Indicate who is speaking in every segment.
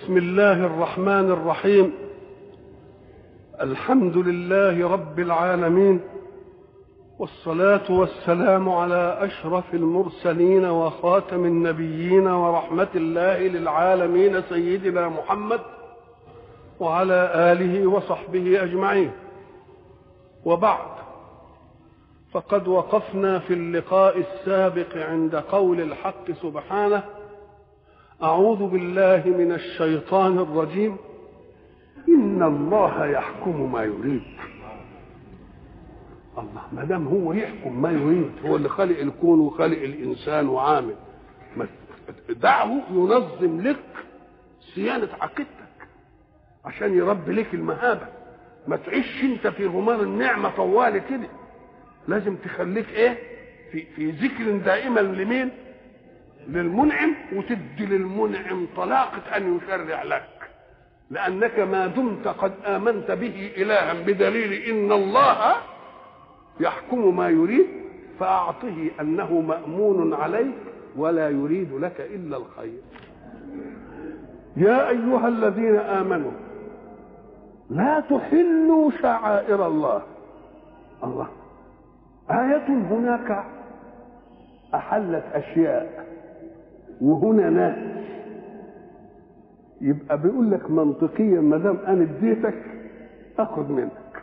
Speaker 1: بسم الله الرحمن الرحيم الحمد لله رب العالمين والصلاة والسلام على أشرف المرسلين وخاتم النبيين ورحمة الله للعالمين سيدنا محمد وعلى آله وصحبه أجمعين وبعد فقد وقفنا في اللقاء السابق عند قول الحق سبحانه أعوذ بالله من الشيطان الرجيم إن الله يحكم ما يريد الله ما دام هو يحكم ما يريد هو اللي خلق الكون وخلق الإنسان وعامل ما دعه ينظم لك صيانة عقيدتك عشان يربي لك المهابة ما تعيش انت في غمار النعمة طوال كده لازم تخليك ايه في في ذكر دائما لمين للمنعم وتدي للمنعم طلاقة أن يشرع لك لأنك ما دمت قد آمنت به إلها بدليل إن الله يحكم ما يريد فأعطه أنه مأمون عليك ولا يريد لك إلا الخير يا أيها الذين آمنوا لا تحلوا شعائر الله الله آية هناك أحلت أشياء وهنا ناس يبقى بيقول لك منطقيا ما دام انا اديتك اخذ منك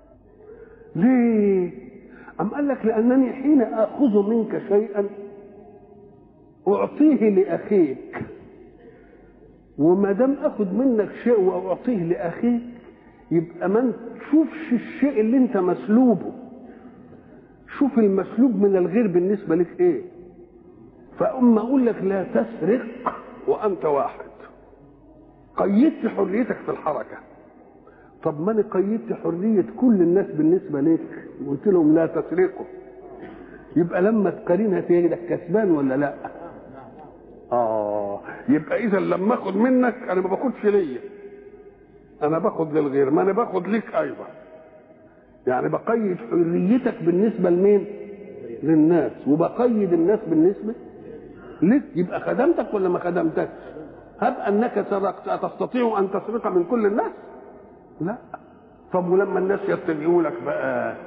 Speaker 1: ليه ام قال لك لانني حين اخذ منك شيئا اعطيه لاخيك وما دام اخذ منك شيء واعطيه لاخيك يبقى ما تشوفش الشيء اللي انت مسلوبه شوف المسلوب من الغير بالنسبه لك ايه فأما أقول لك لا تسرق وأنت واحد قيدت حريتك في الحركة طب ما أنا قيدت حرية كل الناس بالنسبة لك وقلت لهم لا تسرقوا يبقى لما تقارنها تجدك كسبان ولا لا؟ آه يبقى إذا لما آخد منك أنا ما باخدش ليا أنا باخد للغير ما أنا باخد لك أيضا يعني بقيد حريتك بالنسبة لمين؟ للناس وبقيد الناس بالنسبة لك يبقى خدمتك ولا ما خدمتكش هب انك سرقت اتستطيع ان تسرق من كل الناس لا طب ولما الناس يتبعوا لك بقى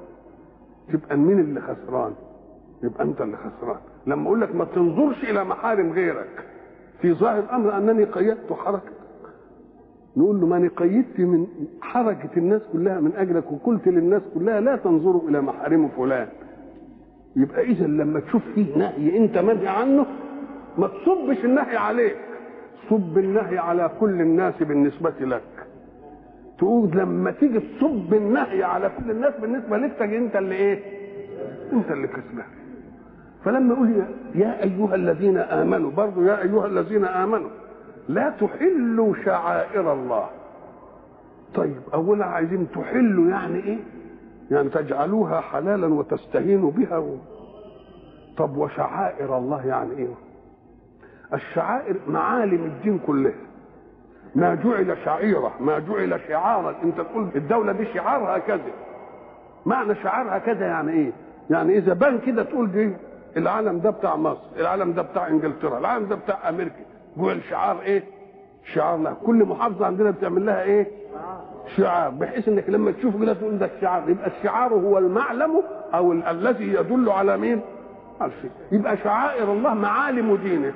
Speaker 1: تبقى مين اللي خسران يبقى انت اللي خسران لما اقول لك ما تنظرش الى محارم غيرك في ظاهر الامر انني قيدت حركتك نقول له ما انا قيدت من حركه الناس كلها من اجلك وقلت للناس كلها لا تنظروا الى محارم فلان يبقى اذا لما تشوف فيه نهي انت منهي عنه ما تصبش النهي عليك صب النهي على كل الناس بالنسبة لك تقول لما تيجي تصب النهي على كل الناس بالنسبة لك تجي انت اللي ايه انت اللي كسبان فلما يقول يا ايها الذين امنوا برضو يا ايها الذين امنوا لا تحلوا شعائر الله طيب اولا عايزين تحلوا يعني ايه يعني تجعلوها حلالا وتستهينوا بها و... طب وشعائر الله يعني ايه الشعائر معالم الدين كلها ما جعل شعيرة ما جعل شعارا انت تقول الدولة دي شعارها كذا معنى شعارها كذا يعني ايه يعني اذا بان كده تقول دي العالم ده بتاع مصر العالم ده بتاع انجلترا العالم ده بتاع امريكا جعل شعار ايه شعار لها كل محافظة عندنا بتعمل لها ايه شعار بحيث انك لما تشوفه كده تقول ده الشعار يبقى الشعار هو المعلم او ال- الذي يدل على مين؟ على الشيء يبقى شعائر الله معالم دينه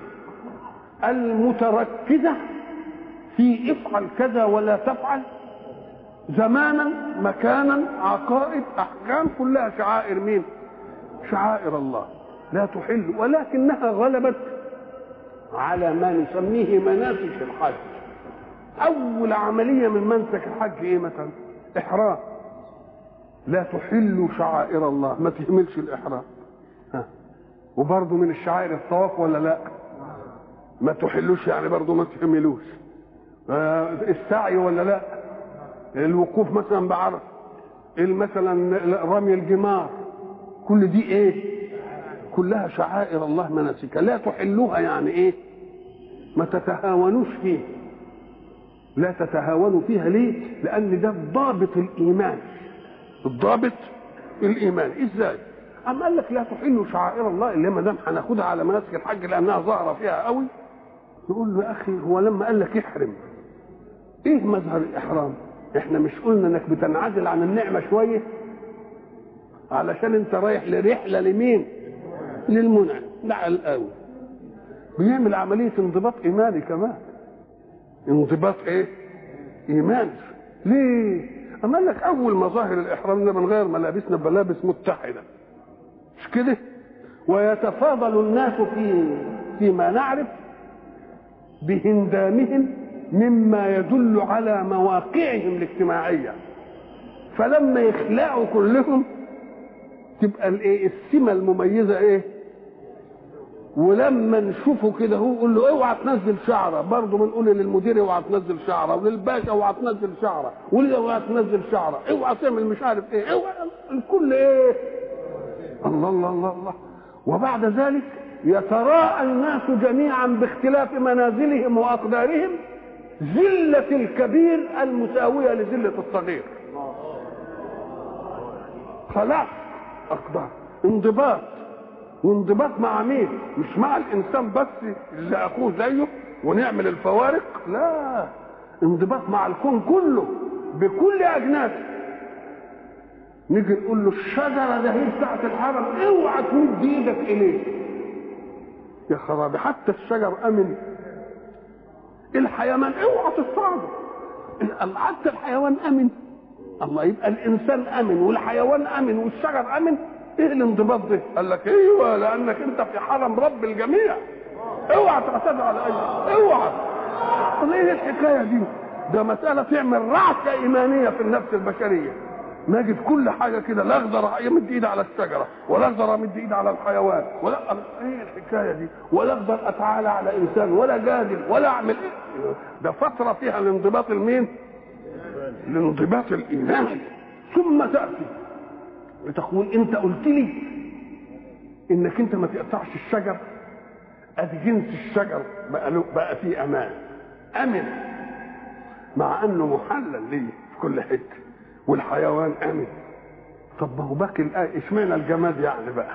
Speaker 1: المتركزه في افعل كذا ولا تفعل زمانا مكانا عقائد احكام كلها شعائر مين؟ شعائر الله لا تحل ولكنها غلبت على ما نسميه مناسك الحج اول عمليه من منسك الحج ايه مثلا احرام لا تحلوا شعائر الله ما تهملش الاحرام ها وبرضه من الشعائر الطواف ولا لا ما تحلوش يعني برضه ما تهملوش آه السعي ولا لا الوقوف مثلا بعرف مثلا رمي الجمار كل دي ايه كلها شعائر الله مناسكها لا تحلوها يعني ايه ما تتهاونوش فيه لا تتهاونوا فيها ليه لان ده ضابط الايمان الضابط الايمان ازاي اما قال لك لا تحلوا شعائر الله اللي ما دام هناخدها على مناسك الحج لانها ظاهره فيها قوي يقول له يا اخي هو لما قال لك احرم ايه مظهر الاحرام احنا مش قلنا انك بتنعزل عن النعمه شويه علشان انت رايح لرحله لمين للمنعم ده على الاول بيعمل عمليه انضباط ايماني كمان انضباط ايه ايماني ليه اما قال لك اول مظاهر الاحرام ده بنغير ملابسنا بملابس متحده مش كده ويتفاضل الناس في فيما نعرف بهندامهم مما يدل على مواقعهم الاجتماعيه فلما يخلعوا كلهم تبقى الايه السمه المميزه ايه ولما نشوفه كده هو يقول له اوعى تنزل شعره برضه بنقول للمدير اوعى تنزل شعره وللباشا اوعى تنزل شعره ولي اوعى تنزل شعره اوعى تعمل مش عارف ايه اوعى الكل ايه الله الله الله الله وبعد ذلك يتراءى الناس جميعا باختلاف منازلهم واقدارهم ذلة الكبير المساوية لذلة الصغير خلاص أقدار انضباط وانضباط مع مين مش مع الإنسان بس اللي أخوه زيه ونعمل الفوارق لا انضباط مع الكون كله بكل أجناسه نيجي نقول له الشجرة ده هي بتاعت الحرم اوعى تمد ايدك إليه يا خرابي حتى الشجر أمن الحيوان اوعى تصطاده حتى الحيوان امن الله يبقى الانسان امن والحيوان امن والشجر امن ايه الانضباط ده قال لك ايوه لانك انت في حرم رب الجميع اوعى تعتدي على اي اوعى قال ايه الحكايه دي ده مساله تعمل رعشه ايمانيه في النفس البشريه نجد كل حاجه كده لا اقدر يمد ايدي على الشجره ولا اقدر امد ايدي على الحيوان ولا ايه الحكايه دي ولا اقدر اتعالى على انسان ولا جادل ولا اعمل ايه ده فتره فيها الانضباط المين الانضباط الايماني ثم تاتي بتقول انت قلت لي انك انت ما تقطعش الشجر ادي جنس الشجر بقى له بقى فيه امان امن مع انه محلل ليه في كل حته والحيوان امن طب ما هو باقي الايه اشمعنى الجماد يعني بقى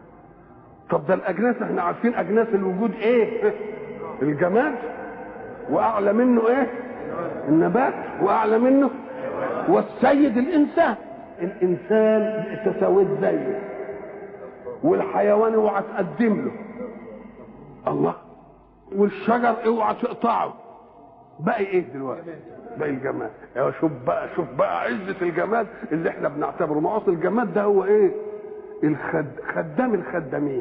Speaker 1: طب ده الاجناس احنا عارفين اجناس الوجود ايه الجماد واعلى منه ايه النبات واعلى منه والسيد الانسان الانسان تساويت زيه والحيوان اوعى تقدم له الله والشجر اوعى تقطعه باقي ايه دلوقتي باقي الجماد يا شوف بقى شوف بقى عزه الجماد اللي احنا بنعتبره ما اصل الجماد ده هو ايه الخد... خدام الخدامين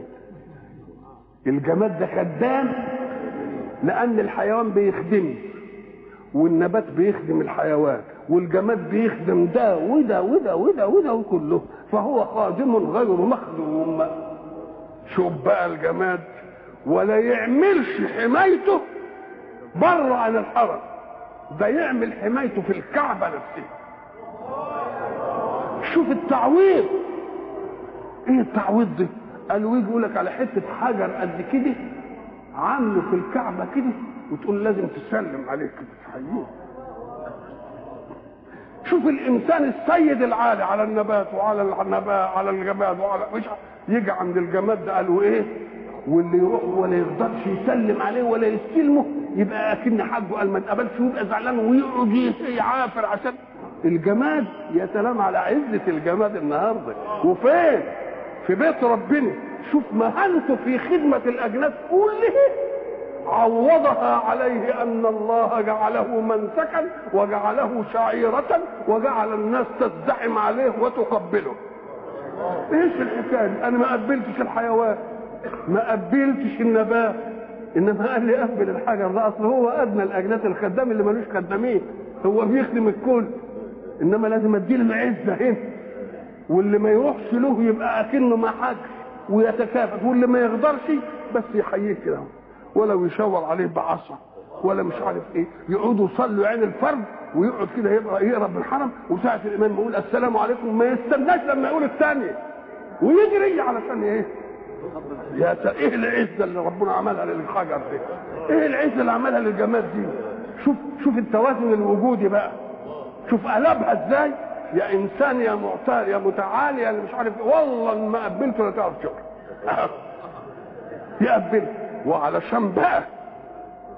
Speaker 1: الجماد ده خدام لان الحيوان بيخدمه والنبات بيخدم الحيوان والجماد بيخدم ده وده وده وده وده وكله فهو خادم غير مخدوم شوف بقى الجماد ولا يعملش حمايته بره عن الحرم ده يعمل حمايته في الكعبة نفسها شوف التعويض ايه التعويض ده قالوا يجي يقول لك على حته حجر قد كده عامله في الكعبه كده وتقول لازم تسلم عليه كده تحييه شوف الانسان السيد العالي على النبات وعلى النبات على الجماد وعلى مش يجي عند الجماد ده قالوا ايه واللي يروح ولا يقدرش يسلم عليه ولا يستلمه يبقى اكن حاجه قال ما اتقبلش ويبقى زعلان ويقعد يعافر عشان الجماد يا سلام على عزه الجماد النهارده وفين في بيت ربنا شوف مهانته في خدمه الاجناس كلها عوضها عليه ان الله جعله منسكا وجعله شعيرة وجعل الناس تزدحم عليه وتقبله ايش الحكايه دي؟ انا ما قبلتش الحيوان ما قبلتش النبات انما قال لي قبل الحجر ده اصل هو ادنى الاجناس الخدام اللي ملوش خدامين هو بيخدم الكل انما لازم اديله العزه هنا واللي ما يروحش له يبقى اكنه ما حاجه ويتكافئ واللي ما يقدرش بس يحييه كده ولو يشاور عليه بعصا ولا مش عارف ايه يقعدوا يصلوا عين الفرد ويقعد كده يقرا يقرا بالحرم وساعه الامام يقول السلام عليكم ما يستناش لما يقول الثانيه ويجري علشان ايه يا س... ايه العزه اللي ربنا عملها للحجر دي ايه العزه اللي عملها للجماد دي شوف شوف التوازن الوجودي بقى شوف قلبها ازاي يا انسان يا معتال يا متعالي يا اللي مش عارف إيه. والله ما قبلته لا تعرف شكر يقبل وعلشان بقى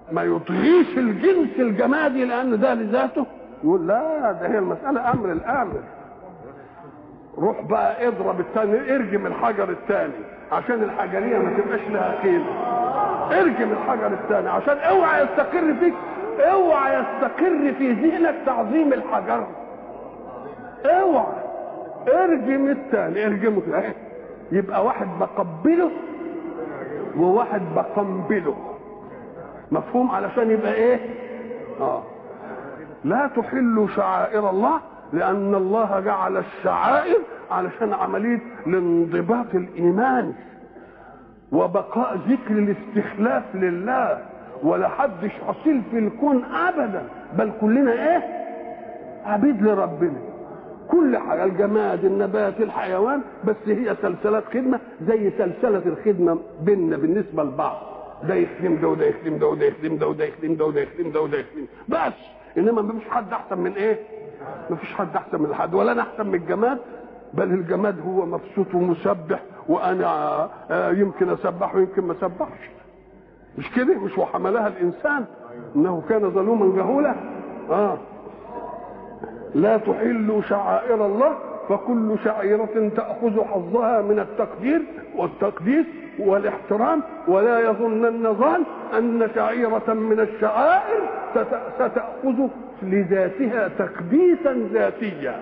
Speaker 1: ما يطغيش الجنس الجمادي لان ده لذاته يقول لا ده هي المساله امر الامر روح بقى اضرب الثاني ارجم الحجر الثاني عشان الحجريه ما تبقاش لها قيمه ارجم الحجر الثاني عشان اوعى يستقر فيك اوعى يستقر في ذهنك تعظيم الحجر اوعى ارجم الثاني ارجمه كده يبقى واحد بقبله وواحد بقنبله مفهوم علشان يبقى ايه اه لا تحلوا شعائر الله لان الله جعل الشعائر علشان عمليه الانضباط الايماني وبقاء ذكر الاستخلاف لله ولا حدش حصيل في الكون ابدا بل كلنا ايه عبيد لربنا كل حاجه الجماد النبات الحيوان بس هي سلسلات خدمه زي سلسله الخدمه بيننا بالنسبه لبعض ده يخدم ده وده يخدم ده وده يخدم ده وده يخدم ده وده يخدم ده وده يخدم بس انما ما فيش حد احسن من ايه؟ ما فيش حد احسن من حد ولا انا احسن من الجماد بل الجماد هو مبسوط ومسبح وانا يمكن اسبح ويمكن ما اسبحش مش كده مش وحملها الانسان انه كان ظلوما جهولا اه لا تحلوا شعائر الله فكل شعيرة تأخذ حظها من التقدير والتقديس والاحترام ولا يظنن ظان أن شعيرة من الشعائر ستأخذ لذاتها تقديسا ذاتيا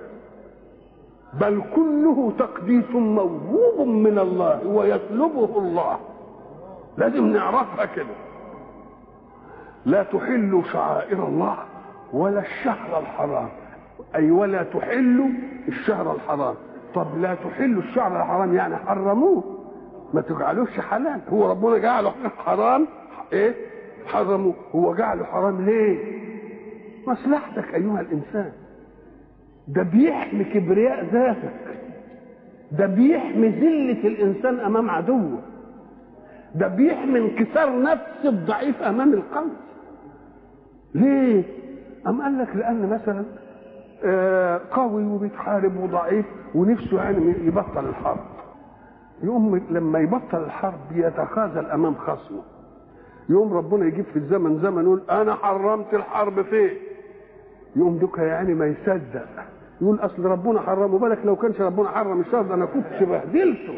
Speaker 1: بل كله تقديس موهوب من الله ويطلبه الله لازم نعرفها كده لا تحلوا شعائر الله ولا الشهر الحرام اي ولا تحلوا الشهر الحرام طب لا تحلوا الشهر الحرام يعني حرموه ما تجعلوش حلال هو ربنا جعله حرام ايه حرموه هو جعله حرام ليه مصلحتك ايها الانسان ده بيحمي كبرياء ذاتك ده بيحمي ذلة الإنسان أمام عدوه ده بيحمي انكسار نفس الضعيف أمام القلب ليه؟ أم قال لك لأن مثلا آه قوي وبيتحارب وضعيف ونفسه يعني يبطل الحرب يقوم لما يبطل الحرب يتخاذل أمام خصمه يقوم ربنا يجيب في الزمن زمن يقول أنا حرمت الحرب فين يقوم دوكا يعني ما يصدق يقول اصل ربنا حرمه بالك لو كانش ربنا حرم الشر ده انا كنت بهدلته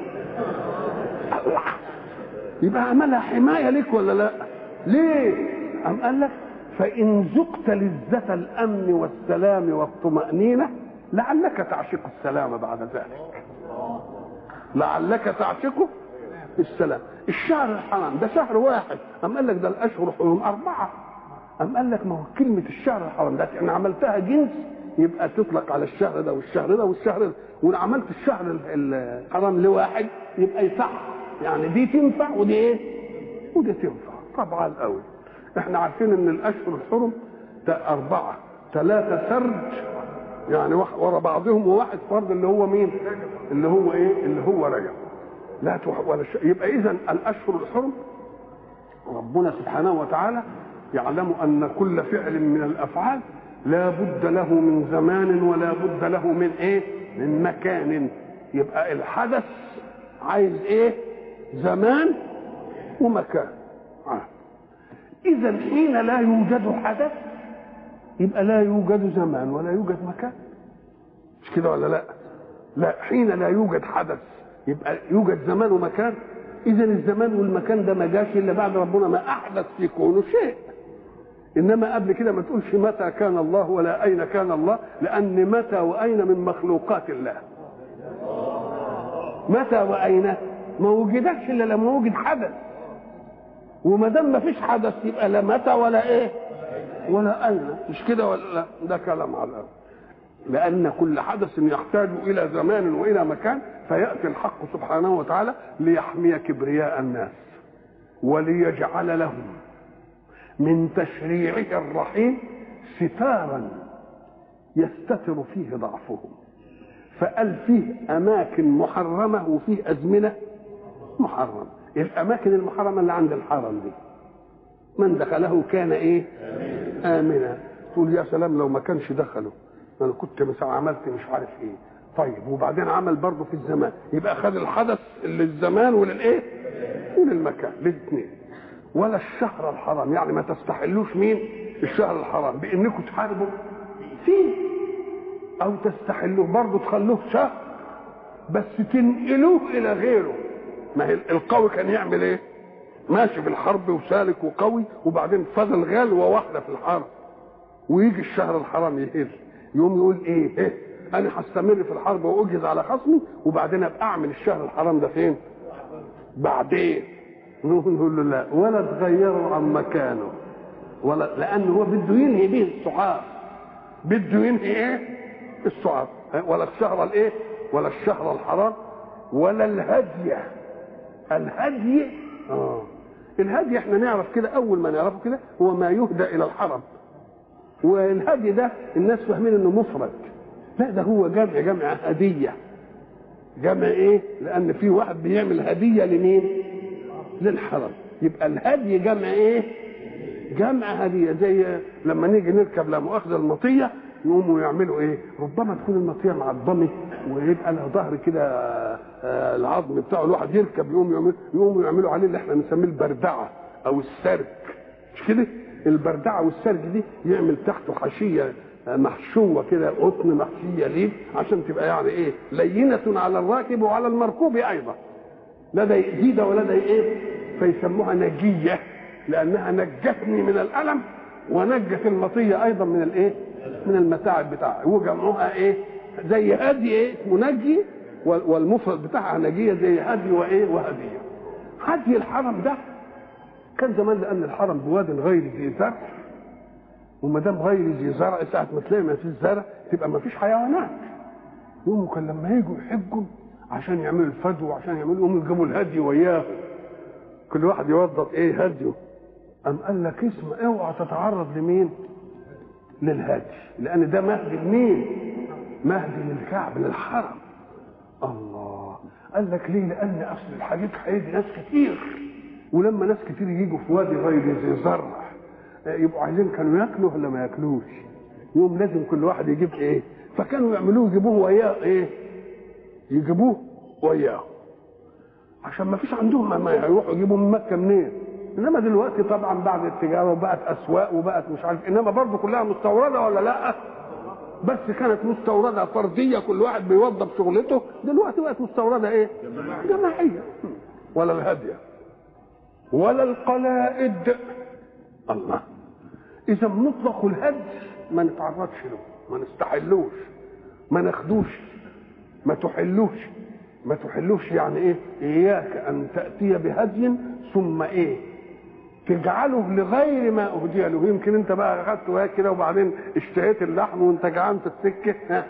Speaker 1: يبقى عملها حمايه ليك ولا لا ليه ام قال لك فان ذقت لذة الامن والسلام والطمأنينة لعلك تعشق السلام بعد ذلك لعلك تعشقه السلام الشهر الحرام ده شهر واحد ام قال لك ده الاشهر حرم اربعه ام قال لك ما هو كلمه الشهر الحرام ده انا عملتها جنس يبقى تطلق على الشهر ده والشهر ده والشهر ده وانا عملت الشهر الحرام لواحد يبقى يصح يعني دي تنفع ودي ايه ودي تنفع طبعا قوي احنا عارفين ان الاشهر الحرم اربعه ثلاثه سرج يعني ورا بعضهم وواحد فرد اللي هو مين اللي هو ايه اللي هو رجب لا تح... ولا ش... يبقى اذا الاشهر الحرم ربنا سبحانه وتعالى يعلم ان كل فعل من الافعال لا بد له من زمان ولا بد له من ايه من مكان يبقى الحدث عايز ايه زمان ومكان آه. اذا حين لا يوجد حدث يبقى لا يوجد زمان ولا يوجد مكان مش كده ولا لا لا حين لا يوجد حدث يبقى يوجد زمان ومكان اذا الزمان والمكان ده ما جاش الا بعد ربنا ما احدث في كونه شيء انما قبل كده ما تقولش متى كان الله ولا اين كان الله لان متى واين من مخلوقات الله متى واين ما وجدتش الا لما وجد حدث وما دام ما فيش حدث يبقى لا متى ولا ايه ولا اين مش كده ولا لا ده كلام على الارض لان كل حدث يحتاج الى زمان والى مكان فياتي الحق سبحانه وتعالى ليحمي كبرياء الناس وليجعل لهم من تشريعه الرحيم ستارا يستتر فيه ضعفهم فقال فيه اماكن محرمه وفيه ازمنه محرمه الاماكن المحرمه اللي عند الحرم دي من دخله كان ايه امنا تقول يا سلام لو ما كانش دخله انا كنت مثلا عملت مش عارف ايه طيب وبعدين عمل برضه في الزمان يبقى خد الحدث للزمان وللايه وللمكان للاثنين ولا الشهر الحرام يعني ما تستحلوش مين الشهر الحرام بانكم تحاربوا فيه او تستحلوه برضه تخلوه شهر بس تنقلوه الى غيره ما هي القوي كان يعمل ايه ماشي في الحرب وسالك وقوي وبعدين فضل غلوه واحده في الحرب ويجي الشهر الحرام يهل يقوم يقول ايه, إيه؟ انا هستمر في الحرب واجهز على خصمي وبعدين ابقى اعمل الشهر الحرام ده فين بعدين نقول له لا ولا تغيروا عن مكانه ولا لان هو بده ينهي به الصحاب بده ينهي ايه الصحاب ولا الشهر الايه ولا الشهر الحرام ولا الهدي الهدي اه الهدي احنا نعرف كده اول ما نعرفه كده هو ما يهدى الى الحرم والهدي ده الناس فاهمين انه مفرد لا ده هو جمع جمع هديه جمع ايه لان في واحد بيعمل هديه لمين للحرم يبقى الهدي جمع ايه جمع هديه زي لما نيجي نركب لا مؤاخذه المطيه يقوموا يعملوا ايه ربما تكون المطيه معضمه ويبقى لها ظهر كده آه، العظم بتاعه الواحد يركب يقوم يعمل يقوموا يعملوا عليه اللي احنا بنسميه البردعه او السرك مش كده البردعه والسرج دي يعمل تحته حشيه آه، محشوه كده قطن محشيه ليه عشان تبقى يعني ايه لينه على الراكب وعلى المركوب ايضا لا ده يأذي ولا ده ايه فيسموها نجيه لانها نجتني من الالم ونجت المطيه ايضا من الايه من المتاعب بتاعها وجمعوها ايه زي هدي ايه منجي والمفرد بتاعها نجيه زي هدي وايه وهديه هدي الحرم ده كان زمان لان الحرم بواد غير ذي زرع وما دام غير ذي زرع ساعه ما تلاقي ما فيش زرع تبقى ما فيش حيوانات يقوموا كان لما يجوا يحجوا عشان يعملوا الفدو وعشان يعملوا يقوموا يجيبوا الهدي وياه كل واحد يوظف ايه هديه أم قال لك اسم اوعى تتعرض لمين؟ للهدي لأن ده مهدي لمين؟ مهدي للكعب للحرم الله قال لك ليه؟ لأن أصل الحديث هيجي ناس كتير ولما ناس كتير يجوا في وادي غير ذي زرع يبقوا عايزين كانوا ياكلوا ولا ما ياكلوش يوم لازم كل واحد يجيب ايه فكانوا يعملوه يجيبوه وياه ايه يجيبوه وياه عشان ما فيش عندهم ما يروحوا يجيبوا من مكه منين انما دلوقتي طبعا بعد التجاره وبقت اسواق وبقت مش عارف انما برضه كلها مستورده ولا لا بس كانت مستورده فرديه كل واحد بيوظف شغلته دلوقتي بقت مستورده ايه جماعيه ولا الهديه ولا القلائد الله اذا مطلق الهدي ما نتعرضش له ما نستحلوش ما ناخدوش ما تحلوش ما تحلوش يعني ايه اياك ان تاتي بهدي ثم ايه تجعله لغير ما اهدي له يمكن انت بقى اخذت وهيك كده وبعدين اشتهيت اللحم وانت جعان في السكه ها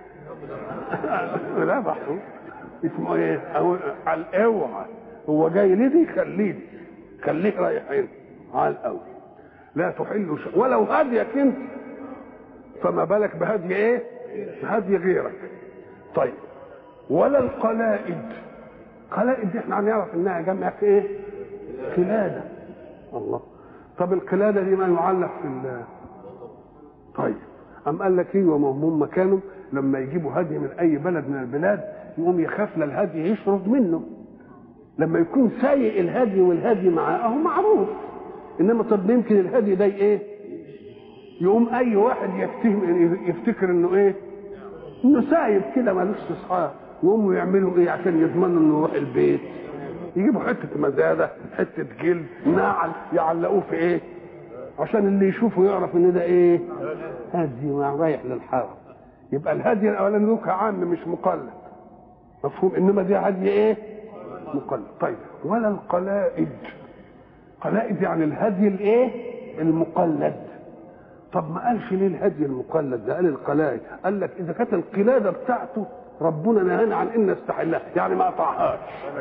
Speaker 1: لا بحثه اسمه ايه أو على الاوعى هو جاي لدي خليه خليه رايحين على الاول لا تحل شيء ولو هديك انت فما بالك بهدي ايه هدي غيرك طيب ولا القلائد قلائد دي احنا هنعرف انها جمع في ايه قلاده الله طب القلاده دي ما يعلق في ال طيب أم قال لك ايه وما هم كانوا لما يجيبوا هدي من اي بلد من البلاد يقوم يخاف الهدي يشرب منه لما يكون سايق الهدي والهدي معاه اهو معروف انما طب يمكن الهدي ده ايه يقوم اي واحد يفتهم يفتكر انه ايه انه سايب كده ملوش اصحاب يقوموا يعملوا ايه عشان يضمنوا انه يروح البيت يجيبوا حته مزاده حته جلد نعل يعلقوه في ايه عشان اللي يشوفه يعرف ان ده ايه هدي رايح للحرم يبقى الهدي الاولاني له عام مش مقلد مفهوم انما دي هدي ايه مقلد طيب ولا القلائد قلائد يعني الهدي الايه المقلد طب ما قالش ليه الهدي المقلد ده قال القلائد قال لك اذا كانت القلاده بتاعته ربنا نهانا عن ان نستحلها يعني ما قطعهاش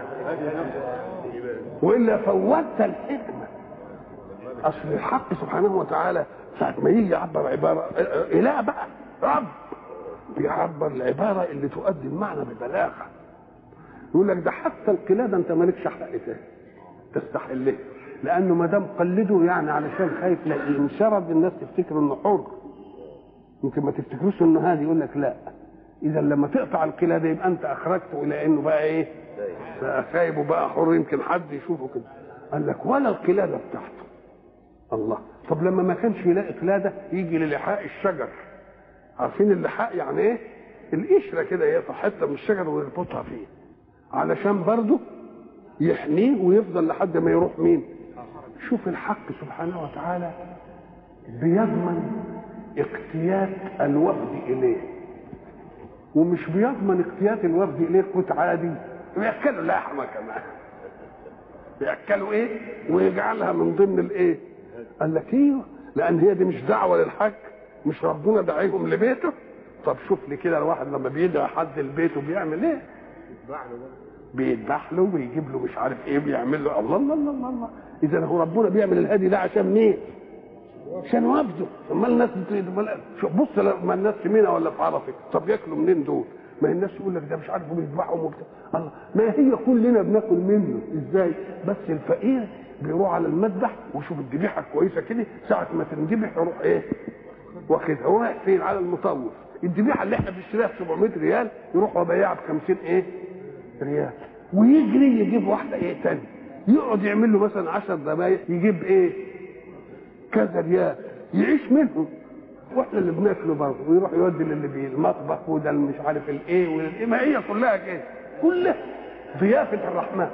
Speaker 1: والا فوتت الحكمه اصل الحق سبحانه وتعالى ساعه ما يجي يعبر عباره اله بقى رب بيعبر العباره اللي تؤدي المعنى ببلاغه يقول لك ده حتى القلاده انت مالكش حق فيها تستحلها لانه ما دام قلده يعني علشان خايف لا ينشرد الناس تفتكر انه حر يمكن ما تفتكروش انه هادي يقول لك لا اذا لما تقطع القلاده يبقى انت اخرجته الى انه بقى ايه بقى خايب وبقى حر يمكن حد يشوفه كده قال لك ولا القلاده بتاعته الله طب لما ما كانش يلاقي قلاده يجي للحاء الشجر عارفين اللحاء يعني ايه القشره كده يقطع حته من الشجر ويربطها فيه علشان برضه يحميه ويفضل لحد ما يروح مين شوف الحق سبحانه وتعالى بيضمن اقتيات الوفد اليه ومش بيضمن اقتيات الوفد اليه قوت عادي بياكلوا لحمه كمان بياكلوا ايه ويجعلها من ضمن الايه قال لك ايوه لان هي دي مش دعوه للحج مش ربنا داعيهم لبيته طب شوف لي كده الواحد لما بيدعي حد لبيته بيعمل ايه بيذبح له ويجيب له مش عارف ايه بيعمل له الله الله الله الله, الله. اذا هو ربنا بيعمل الهدي ده عشان مين عشان وفده امال الناس شوف بص لما الناس في منى ولا في عرفه طب ياكلوا منين دول ما الناس يقول لك ده مش عارف بيذبحهم وبتاع الله ما هي كلنا بناكل منه ازاي بس الفقير بيروح على المذبح ويشوف الذبيحه كويسه كده ساعه ما تنذبح يروح ايه واخدها هو رايح فين على المطوف الذبيحه اللي احنا بنشتريها ب 700 ريال يروح وبيعها ب 50 ايه ريال ويجري يجيب واحده ايه تاني يقعد يعمل له مثلا 10 دقايق يجيب ايه كذا ريال يعيش منهم واحنا اللي بناكله برضه ويروح يودي للي بيه المطبخ وده اللي مش عارف الايه والايه ما هي كلها كده كلها ضيافه الرحمن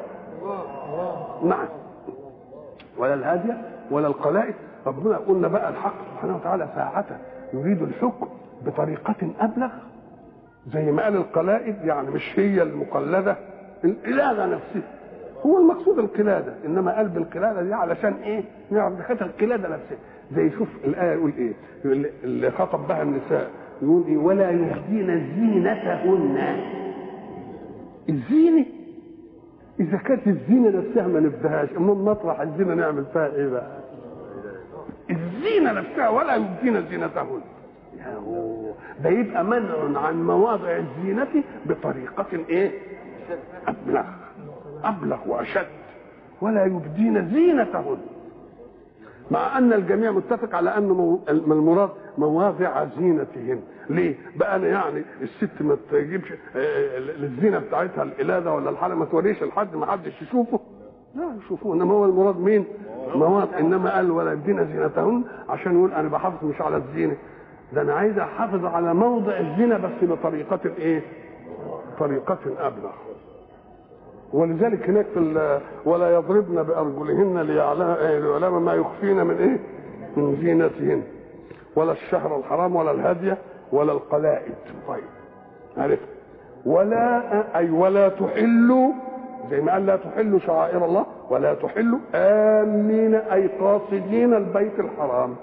Speaker 1: نعم ولا الهاديه ولا القلائد ربنا قلنا بقى الحق سبحانه وتعالى ساعة يريد الحكم بطريقة أبلغ زي ما قال القلائد يعني مش هي المقلدة القلادة نفسها هو المقصود القلادة إنما قلب القلادة دي علشان إيه؟ نعرف دخلتها القلادة نفسها زي شوف الآية يقول إيه؟ اللي خطب بها النساء يقول إيه؟ ولا يهدين زينتهن الزينة إذا كانت الزينة نفسها ما نبدهاش أمال مطرح الزينة نعمل فيها إيه بقى؟ الزينة نفسها ولا يبدين زينتهن ده يبقى منع عن مواضع الزينة بطريقة ايه أبلغ أبلغ وأشد ولا يبدين زينتهن مع أن الجميع متفق على أن المراد مواضع زينتهن ليه؟ بقى أنا يعني الست ما تجيبش الزينة بتاعتها القلادة ولا الحالة ما توريش لحد ما حدش يشوفه لا يشوفوه انما هو المراد مين؟ مواضع انما قال ولا يبدين زينتهن عشان يقول انا بحافظ مش على الزينه ده انا عايز احافظ على موضع الزنا بس بطريقه ايه؟ طريقه ابلغ ولذلك هناك في ولا يضربن بارجلهن ليعلم ما يخفين من ايه؟ من زينتهن ولا الشهر الحرام ولا الهدي ولا القلائد طيب عرفت ولا اي ولا تحلوا زي ما قال لا تحلوا شعائر الله ولا تحلوا آمين أي قاصدين البيت الحرام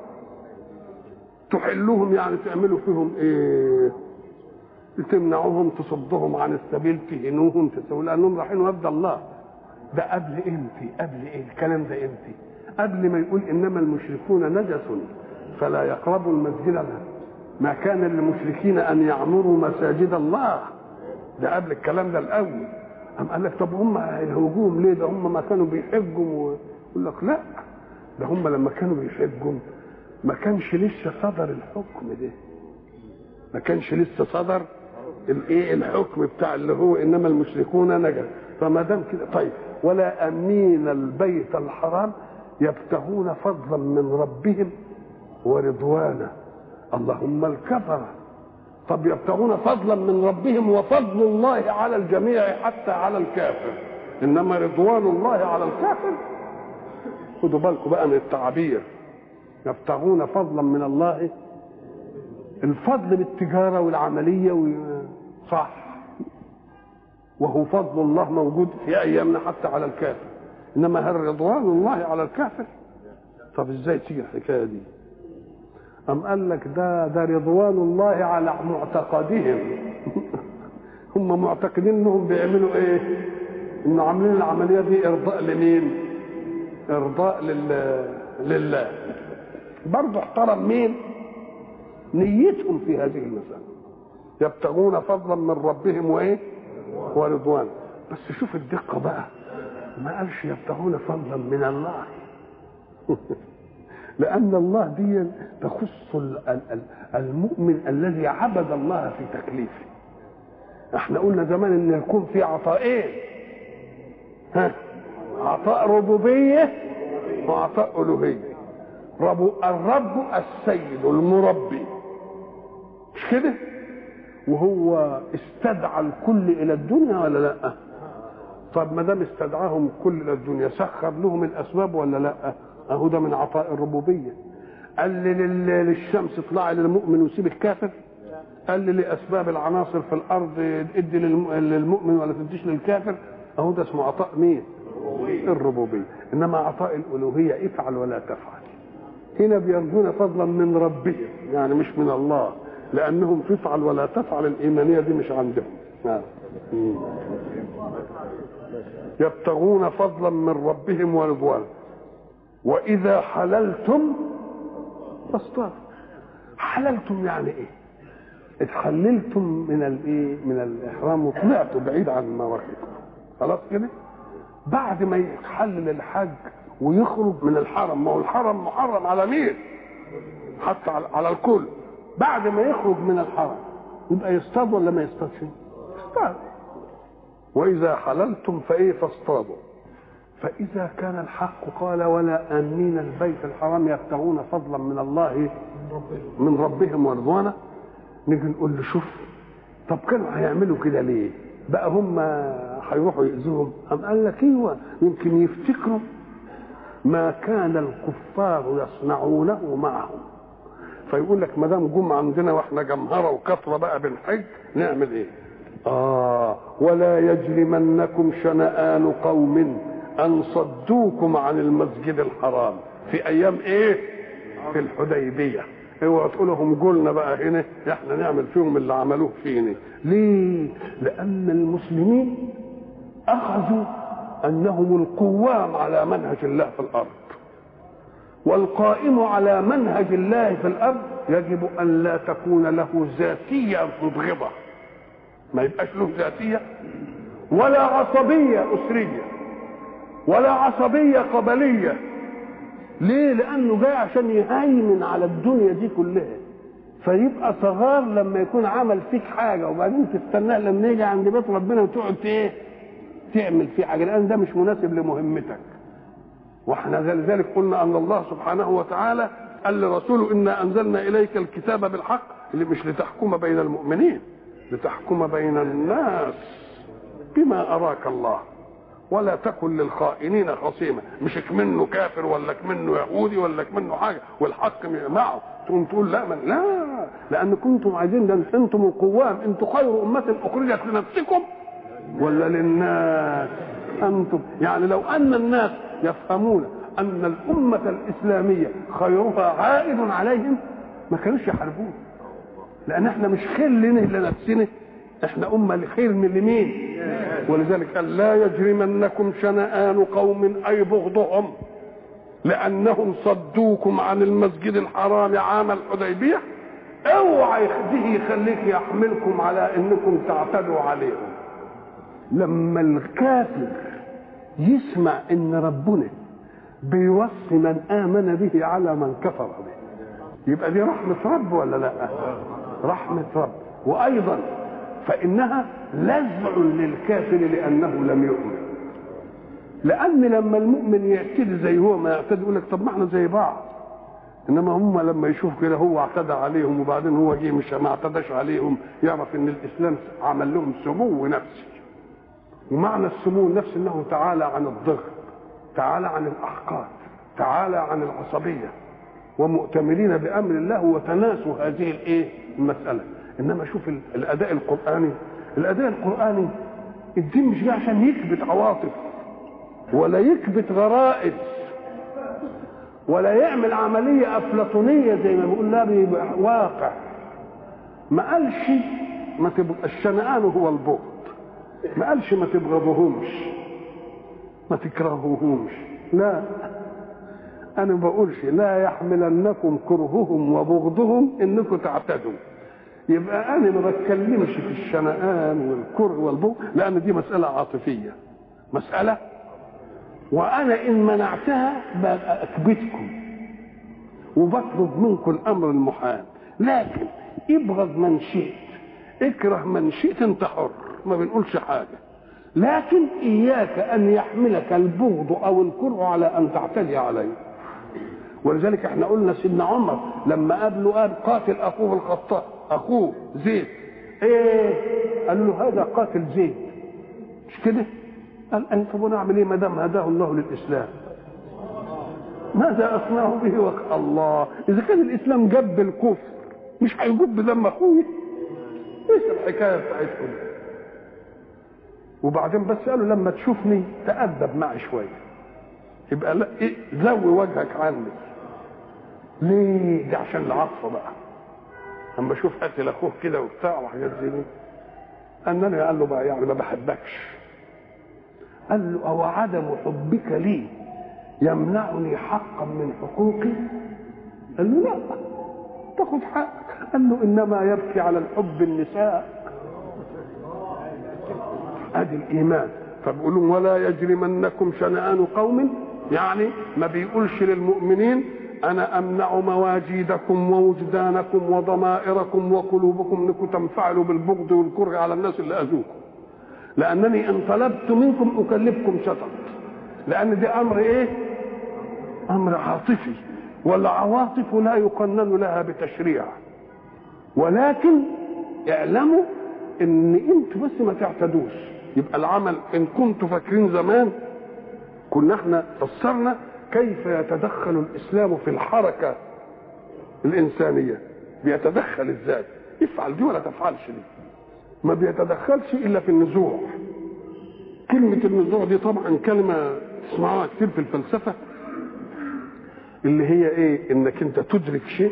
Speaker 1: تحلوهم يعني تعملوا فيهم ايه تمنعوهم تصدهم عن السبيل تهنوهم تسوي لانهم رايحين وفد الله ده قبل امتى قبل ايه الكلام ده امتى قبل ما يقول انما المشركون نجس فلا يقربوا المسجد ما كان للمشركين ان يعمروا مساجد الله ده قبل الكلام ده الاول قام قال لك طب هم الهجوم ليه ده هم ما كانوا بيحجوا يقول لك لا ده هم لما كانوا بيحجوا ما كانش لسه صدر الحكم ده ما كانش لسه صدر الايه الحكم بتاع اللي هو انما المشركون نجا فما دام كده طيب ولا امين البيت الحرام يبتغون فضلا من ربهم ورضوانا اللهم الكفره طب يبتغون فضلا من ربهم وفضل الله على الجميع حتى على الكافر انما رضوان الله على الكافر خدوا بالكم بقى من التعبير يبتغون فضلا من الله الفضل بالتجارة والعملية و... صح وهو فضل الله موجود في أيامنا حتى على الكافر إنما هل رضوان الله على الكافر طب إزاي تيجي الحكاية دي أم قال لك ده ده رضوان الله على معتقدهم هم معتقدين انهم بيعملوا ايه؟ انه عاملين العمليه دي ارضاء لمين؟ ارضاء لله لله برضه احترم مين؟ نيتهم في هذه المسألة يبتغون فضلا من ربهم وايه؟ ورضوان بس شوف الدقة بقى ما قالش يبتغون فضلا من الله لأن الله دي تخص المؤمن الذي عبد الله في تكليفه احنا قلنا زمان ان يكون في عطائين ها عطاء ربوبيه وعطاء الوهيه رب الرب السيد المربي مش كده وهو استدعى الكل الى الدنيا ولا لا طب ما دام استدعاهم الكل الى الدنيا سخر لهم الاسباب ولا لا اهو ده من عطاء الربوبيه قال للشمس اطلعي للمؤمن وسيب الكافر قال لي لاسباب العناصر في الارض ادي للمؤمن ولا تديش للكافر اهو ده اسمه عطاء مين الربوبيه انما عطاء الالوهيه افعل ولا تفعل هنا بيرجون فضلا من ربهم يعني مش من الله لانهم تفعل ولا تفعل الايمانيه دي مش عندهم نعم يبتغون فضلا من ربهم ورضوانا واذا حللتم فاصطادوا حللتم يعني ايه اتحللتم من الايه من الاحرام وطلعتوا بعيد عن مواقفكم خلاص كده بعد ما يحلل الحج ويخرج من الحرم ما هو الحرم محرم على مين حتى على الكل بعد ما يخرج من الحرم يبقى يصطاد ولا ما يصطادش يصطاد واذا حللتم فايه فاصطادوا فاذا كان الحق قال ولا امين البيت الحرام يبتغون فضلا من الله من ربهم ورضوانا نيجي نقول له شوف طب كانوا هيعملوا كده ليه بقى هم هيروحوا يأذوهم أم قال لك ايوه يمكن يفتكروا ما كان الكفار يصنعونه معهم فيقول لك ما دام جم عندنا واحنا جمهره وكثره بقى بنحج نعمل ايه؟ اه ولا يجرمنكم شنآن قوم ان صدوكم عن المسجد الحرام في ايام ايه؟ في الحديبيه اوعوا تقولوا هم قلنا بقى هنا احنا نعمل فيهم اللي عملوه فينا ليه؟ لان المسلمين اخذوا انهم القوام على منهج الله في الارض والقائم على منهج الله في الارض يجب ان لا تكون له ذاتيه مبغضه ما يبقاش له ذاتيه ولا عصبيه اسريه ولا عصبيه قبليه ليه لانه جاي عشان يهيمن على الدنيا دي كلها فيبقى صغار لما يكون عمل فيك حاجه وبعدين تستناه لما يجي عند بيت ربنا وتقعد ايه تعمل فيه حاجه لان ده مش مناسب لمهمتك واحنا لذلك قلنا ان الله سبحانه وتعالى قال لرسوله انا انزلنا اليك الكتاب بالحق اللي مش لتحكم بين المؤمنين لتحكم بين الناس بما اراك الله ولا تكن للخائنين خصيما مش منه كافر ولا منه يهودي ولا منه حاجه والحق معه تقوم تقول لا من لا لان كنتم عايزين ده انتم القوام انتم خير امه اخرجت لنفسكم ولا للناس انتم يعني لو ان الناس يفهمون ان الامه الاسلاميه خيرها عائد عليهم ما كانوش يحاربون لان احنا مش خير لنا لنفسنا احنا امه لخير من لمين ولذلك قال لا يجرمنكم شنآن قوم اي بغضهم لانهم صدوكم عن المسجد الحرام عام الحديبيه اوعى ده يخليك يحملكم على انكم تعتدوا عليهم لما الكافر يسمع ان ربنا بيوصي من امن به على من كفر به يبقى دي رحمه رب ولا لا رحمه رب وايضا فانها لزع للكافر لانه لم يؤمن لان لما المؤمن يعتدي زي هو ما يعتدي يقول لك طب ما احنا زي بعض انما هم لما يشوف كده هو اعتدى عليهم وبعدين هو جه مش ما اعتداش عليهم يعرف ان الاسلام عمل لهم سمو نفسي ومعنى السمو النفسي انه تعالى عن الضغط تعالى عن الاحقاد تعالى عن العصبيه ومؤتمرين بامر الله وتناسوا هذه الايه المساله انما شوف الاداء القراني الاداء القراني الدين مش جاي عشان يكبت عواطف ولا يكبت غرائز ولا يعمل عملية أفلاطونية زي ما بيقول لا بيبقى واقع ما قالش ما تبقى الشنآن هو البغض ما قالش ما تبغضوهمش ما تكرهوهمش لا انا ما بقولش لا يحملنكم كرههم وبغضهم انكم تعتدوا يبقى انا ما بتكلمش في الشنآن والكره والبغض لان دي مساله عاطفيه مساله وانا ان منعتها ببقى اكبتكم وبطلب منكم الامر المحال لكن ابغض من شئت اكره من شئت انت حر ما بنقولش حاجه لكن اياك ان يحملك البغض او الكره على ان تعتدي عليه ولذلك احنا قلنا سيدنا عمر لما قابله قال قاتل اخوه الخطاب اخوه زيد ايه قال له هذا قاتل زيد مش كده قال انت نعمل ايه ما دام هداه الله للاسلام ماذا اصنع به وك الله اذا كان الاسلام جب الكفر مش هيجب دم اخوه ايش الحكايه بتاعتكم وبعدين بس قالوا لما تشوفني تأدب معي شويه يبقى لا إيه زوي وجهك عني ليه ده عشان العطف بقى اما اشوف قتل اخوه كده وبتاع وحاجات زي دي انني قال له بقى يعني ما بحبكش قال له او عدم حبك لي يمنعني حقا من حقوقي قال له لا تاخذ حقك قال له انما يبكي على الحب النساء ادي الايمان فبيقول لهم ولا يجرمنكم شنآن قوم يعني ما بيقولش للمؤمنين انا امنع مواجيدكم ووجدانكم وضمائركم وقلوبكم انكم تنفعلوا بالبغض والكره على الناس اللي اذوكم لانني ان طلبت منكم اكلفكم شطط لان دي امر ايه امر عاطفي والعواطف لا يقنن لها بتشريع ولكن اعلموا ان انتوا بس ما تعتدوش يبقى العمل ان كنتوا فاكرين زمان كنا احنا فسرنا كيف يتدخل الاسلام في الحركه الانسانيه بيتدخل ازاي افعل دي ولا تفعلش دي ما بيتدخلش الا في النزوع كلمه النزوع دي طبعا كلمه تسمعوها كتير في الفلسفه اللي هي ايه انك انت تدرك شيء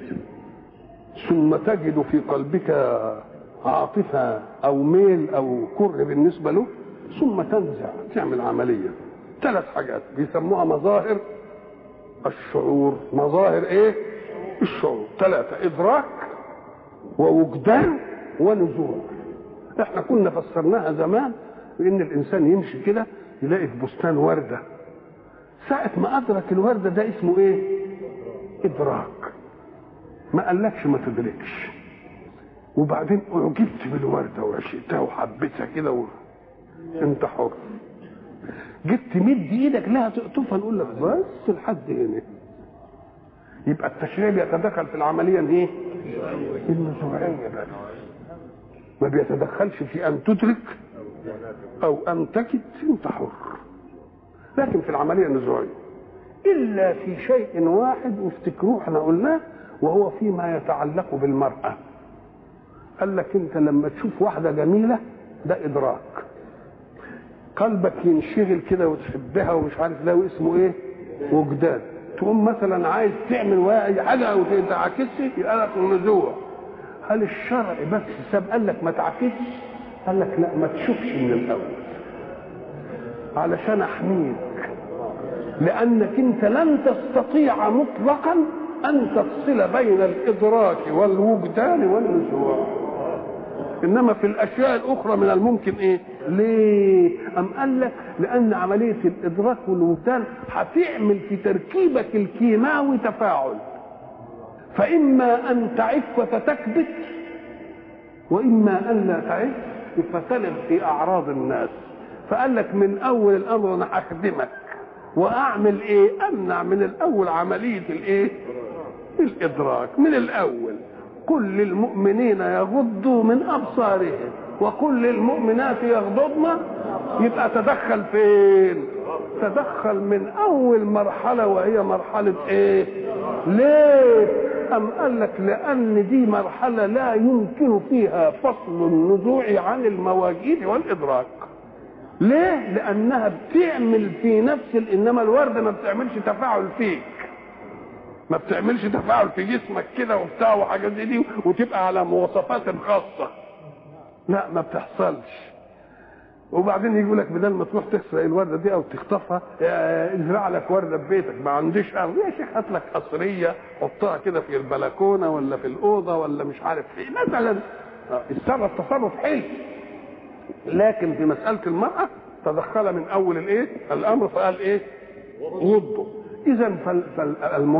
Speaker 1: ثم تجد في قلبك عاطفه او ميل او كره بالنسبه له ثم تنزع تعمل عمليه ثلاث حاجات بيسموها مظاهر الشعور مظاهر ايه الشعور ثلاثة إدراك ووجدان ونزوع احنا كنا فسرناها زمان بان الانسان يمشي كده يلاقي في بستان ورده ساعة ما أدرك الوردة ده اسمه إيه؟ إدراك ما قالكش ما تدركش وبعدين أعجبت بالوردة وعشقتها وحبيتها كده و... أنت حر جيت تمد إيدك لها تقطفها نقول لك بس لحد هنا يبقى التشريع بيتدخل في العملية إيه؟ النزوعية بس ما بيتدخلش في أن تدرك أو أن تكد أنت حر لكن في العملية النزوعية إلا في شيء واحد وافتكروه احنا قلناه وهو فيما يتعلق بالمرأة قال لك أنت لما تشوف واحدة جميلة ده إدراك قلبك ينشغل كده وتحبها ومش عارف ده اسمه ايه وجدان تقوم مثلا عايز تعمل اي حاجه وتعاكسها يبقى لك نزوع هل الشرع بس ساب قال لك ما تعاكسش قال لك لا ما تشوفش من الاول علشان احميك لانك انت لن تستطيع مطلقا ان تفصل بين الادراك والوجدان والنزوع انما في الاشياء الاخرى من الممكن ايه ليه ام قال لك لان عمليه الادراك والوجدان هتعمل في تركيبك الكيماوي تفاعل فاما ان تعف فتكبت واما ان لا تعف فتلغ في اعراض الناس فقال لك من اول الامر انا هخدمك واعمل ايه امنع من الاول عمليه الايه الادراك من الاول قل للمؤمنين يغضوا من ابصارهم وقل للمؤمنات يغضضن يبقى تدخل فين تدخل من اول مرحله وهي مرحله ايه ليه ام قال لك لان دي مرحله لا يمكن فيها فصل النزوع عن المواجيد والادراك ليه لانها بتعمل في نفس انما الورده ما بتعملش تفاعل فيك ما بتعملش تفاعل في جسمك كده وبتاع وحاجات زي دي وتبقى على مواصفات خاصه لا ما بتحصلش وبعدين يقول لك بدل ما تروح تسرق الورده دي او تخطفها ازرع لك ورده في بيتك ما عنديش ارض يا شيخ هات لك قصريه حطها كده في البلكونه ولا في الاوضه ولا مش عارف في مثلا اتصرف تصرف حلو لكن في مساله المراه تدخل من اول الايه الامر فقال ايه غضه اذا فالمراد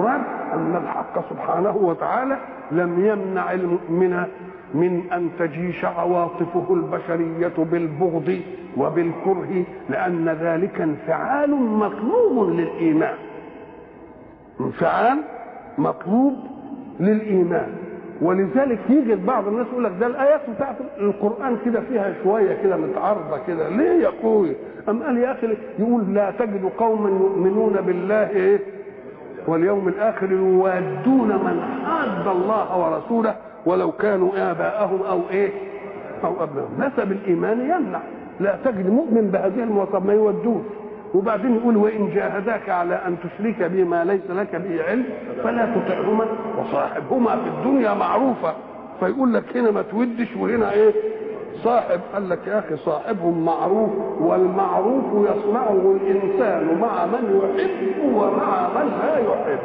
Speaker 1: ان الحق سبحانه وتعالى لم يمنع المؤمن من ان تجيش عواطفه البشريه بالبغض وبالكره لان ذلك انفعال مطلوب للايمان انفعال مطلوب للايمان ولذلك يجي بعض الناس يقول لك ده الايات بتاعت القران كده فيها شويه كده متعارضه كده ليه يا اخوي ام قال يا اخي يقول لا تجد قوما يؤمنون بالله ايه واليوم الاخر يوادون من حاد الله ورسوله ولو كانوا اباءهم او ايه او ابنائهم نسب الايمان يمنع لا تجد مؤمن بهذه المواصفات ما يودوش وبعدين يقول وان جاهداك على ان تشرك بي ما ليس لك به علم فلا تطعهما وصاحبهما في الدنيا معروفه فيقول لك هنا ما تودش وهنا ايه صاحب قال لك يا اخي صاحبهم معروف والمعروف يصنعه الانسان مع من يحب ومع من لا يحب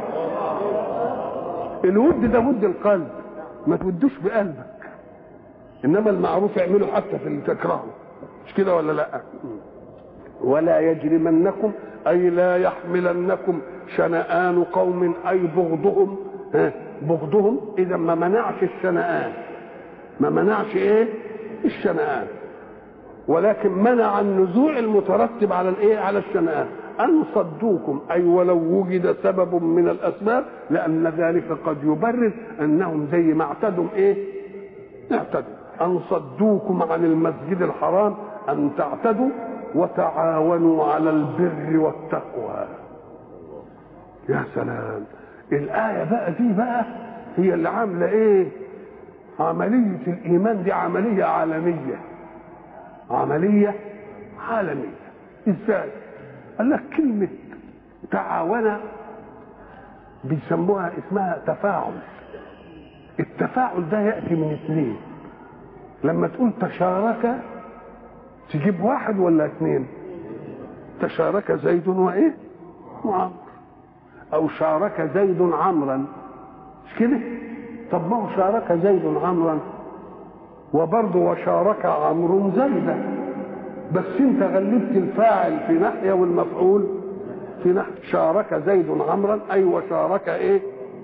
Speaker 1: الود ده ود القلب ما تودوش بقلبك انما المعروف اعمله حتى في اللي تكرهه مش كده ولا لا ولا يجرمنكم اي لا يحملنكم شنآن قوم اي بغضهم ها بغضهم اذا ما منعش الشنآن ما منعش ايه الشنآن ولكن منع النزوع المترتب على الايه على الشنآن ان صدوكم اي ولو وجد سبب من الاسباب لان ذلك قد يبرر انهم زي ما اعتدوا ايه اعتدوا ان صدوكم عن المسجد الحرام ان تعتدوا وتعاونوا على البر والتقوى يا سلام الآية بقى دي بقى هي اللي عاملة إيه؟ عملية الإيمان دي عملية عالمية عملية عالمية إزاي؟ قال لك كلمة تعاون بيسموها اسمها تفاعل التفاعل ده يأتي من اثنين لما تقول تشارك تجيب واحد ولا اثنين تشارك زيد وايه وعمر او شارك زيد عمرا مش كده طب ما هو شارك زيد عمرا وبرضه وشارك عمرو زيدا بس انت غلبت الفاعل في ناحيه والمفعول في ناحيه شارك زيد عمرا اي وشارك ايه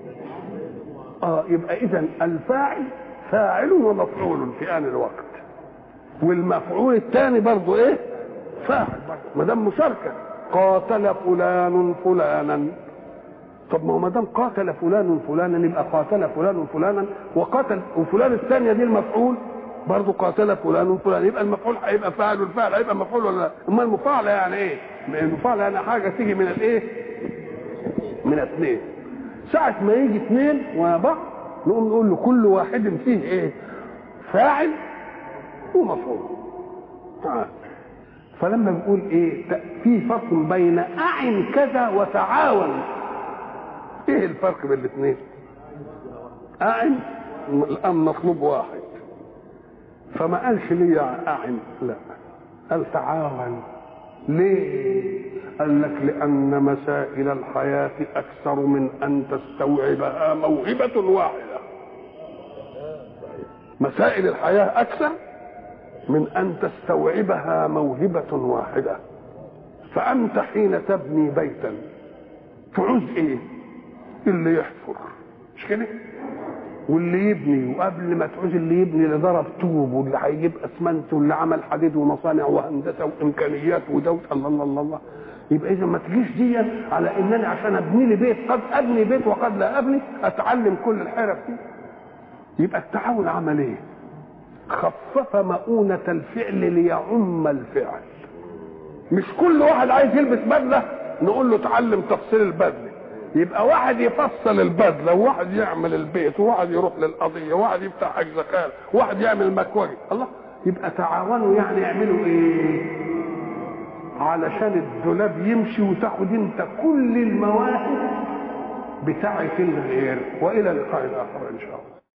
Speaker 1: اه يبقى اذا الفاعل فاعل ومفعول في ان الوقت والمفعول الثاني برضه ايه فاعل برضه ما دام مشاركه قاتل فلان فلانا طب ما هو ما دام قاتل فلان فلانا يبقى قاتل فلان فلانا وقاتل وفلان الثانيه دي المفعول برضه قاتل فلان فلان يبقى المفعول هيبقى فاعل والفاعل هيبقى مفعول ولا لا؟ امال المفاعله يعني ايه؟ المفاعله يعني حاجه تيجي من الايه؟ من اثنين ساعة ما يجي اثنين وبعض نقوم نقول له كل واحد فيه ايه؟ فاعل ومفعول تعال فلما بيقول ايه في فرق بين اعن كذا وتعاون ايه الفرق بين الاثنين اعن الان مطلوب واحد فما قالش لي اعن لا قال تعاون ليه قال لك لان مسائل الحياه اكثر من ان تستوعبها موهبه واحده مسائل الحياه اكثر من ان تستوعبها موهبه واحده فانت حين تبني بيتا تعوز ايه اللي يحفر مش كده واللي يبني وقبل ما تعوز اللي يبني اللي ضرب طوب واللي هيجيب اسمنت واللي عمل حديد ومصانع وهندسه وامكانيات ودوله الله الله الله, الله. يبقى اذا ما تجيش دي على انني عشان ابني لي بيت قد ابني بيت وقد لا ابني اتعلم كل الحرف دي يبقى التعاون عمل ايه؟ خفف مؤونة الفعل ليعم الفعل مش كل واحد عايز يلبس بدلة نقول له اتعلم تفصيل البدلة يبقى واحد يفصل البدلة وواحد يعمل البيت وواحد يروح للقضية وواحد يفتح حجز خال وواحد يعمل مكوجي الله يبقى تعاونوا يعني يعملوا ايه علشان الدولاب يمشي وتاخد انت كل المواهب بتاعة الغير والى لقاء اخر ان شاء الله